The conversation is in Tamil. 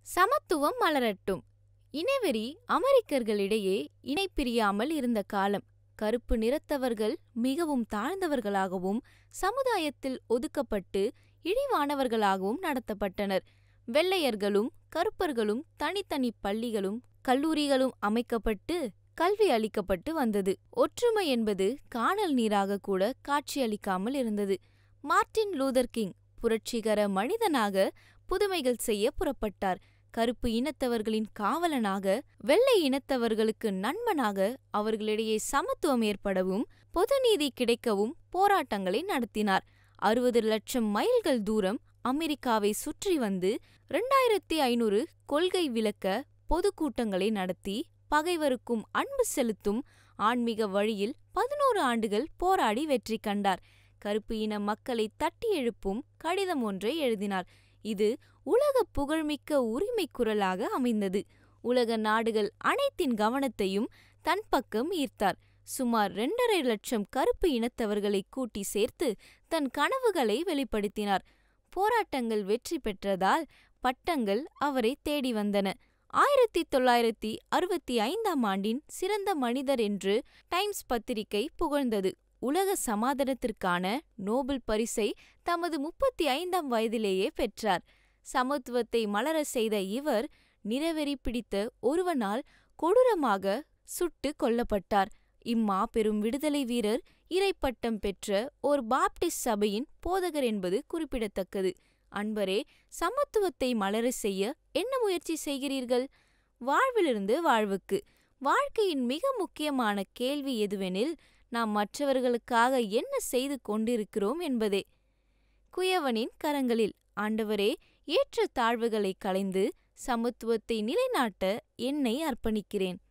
சமத்துவம் மலரட்டும் இனவெறி அமெரிக்கர்களிடையே இணை பிரியாமல் இருந்த காலம் கருப்பு நிறத்தவர்கள் மிகவும் தாழ்ந்தவர்களாகவும் சமுதாயத்தில் ஒதுக்கப்பட்டு இழிவானவர்களாகவும் நடத்தப்பட்டனர் வெள்ளையர்களும் கருப்பர்களும் தனித்தனி பள்ளிகளும் கல்லூரிகளும் அமைக்கப்பட்டு கல்வி அளிக்கப்பட்டு வந்தது ஒற்றுமை என்பது காணல் நீராக கூட காட்சியளிக்காமல் இருந்தது மார்ட்டின் லூதர் கிங் புரட்சிகர மனிதனாக புதுமைகள் செய்ய புறப்பட்டார் கருப்பு இனத்தவர்களின் காவலனாக வெள்ளை இனத்தவர்களுக்கு நண்பனாக அவர்களிடையே சமத்துவம் ஏற்படவும் பொதுநீதி கிடைக்கவும் போராட்டங்களை நடத்தினார் அறுபது லட்சம் மைல்கள் தூரம் அமெரிக்காவை சுற்றி வந்து இரண்டாயிரத்தி ஐநூறு கொள்கை விளக்க பொதுக்கூட்டங்களை நடத்தி பகைவருக்கும் அன்பு செலுத்தும் ஆன்மீக வழியில் பதினோரு ஆண்டுகள் போராடி வெற்றி கண்டார் கருப்பு இன மக்களை தட்டி எழுப்பும் கடிதம் ஒன்றை எழுதினார் இது உலக புகழ்மிக்க உரிமை குரலாக அமைந்தது உலக நாடுகள் அனைத்தின் கவனத்தையும் தன் பக்கம் ஈர்த்தார் சுமார் இரண்டரை லட்சம் கருப்பு இனத்தவர்களை கூட்டி சேர்த்து தன் கனவுகளை வெளிப்படுத்தினார் போராட்டங்கள் வெற்றி பெற்றதால் பட்டங்கள் அவரை தேடி வந்தன ஆயிரத்தி தொள்ளாயிரத்தி அறுபத்தி ஐந்தாம் ஆண்டின் சிறந்த மனிதர் என்று டைம்ஸ் பத்திரிகை புகழ்ந்தது உலக சமாதானத்திற்கான நோபல் பரிசை தமது முப்பத்தி ஐந்தாம் வயதிலேயே பெற்றார் சமத்துவத்தை மலர செய்த இவர் நிறவெறி பிடித்த ஒருவனால் கொடூரமாக சுட்டு கொல்லப்பட்டார் இம்மாபெரும் விடுதலை வீரர் இறைப்பட்டம் பெற்ற ஒரு பாப்டிஸ்ட் சபையின் போதகர் என்பது குறிப்பிடத்தக்கது அன்பரே சமத்துவத்தை மலர செய்ய என்ன முயற்சி செய்கிறீர்கள் வாழ்விலிருந்து வாழ்வுக்கு வாழ்க்கையின் மிக முக்கியமான கேள்வி எதுவெனில் நாம் மற்றவர்களுக்காக என்ன செய்து கொண்டிருக்கிறோம் என்பதே குயவனின் கரங்களில் ஆண்டவரே ஏற்ற தாழ்வுகளை களைந்து சமத்துவத்தை நிலைநாட்ட என்னை அர்ப்பணிக்கிறேன்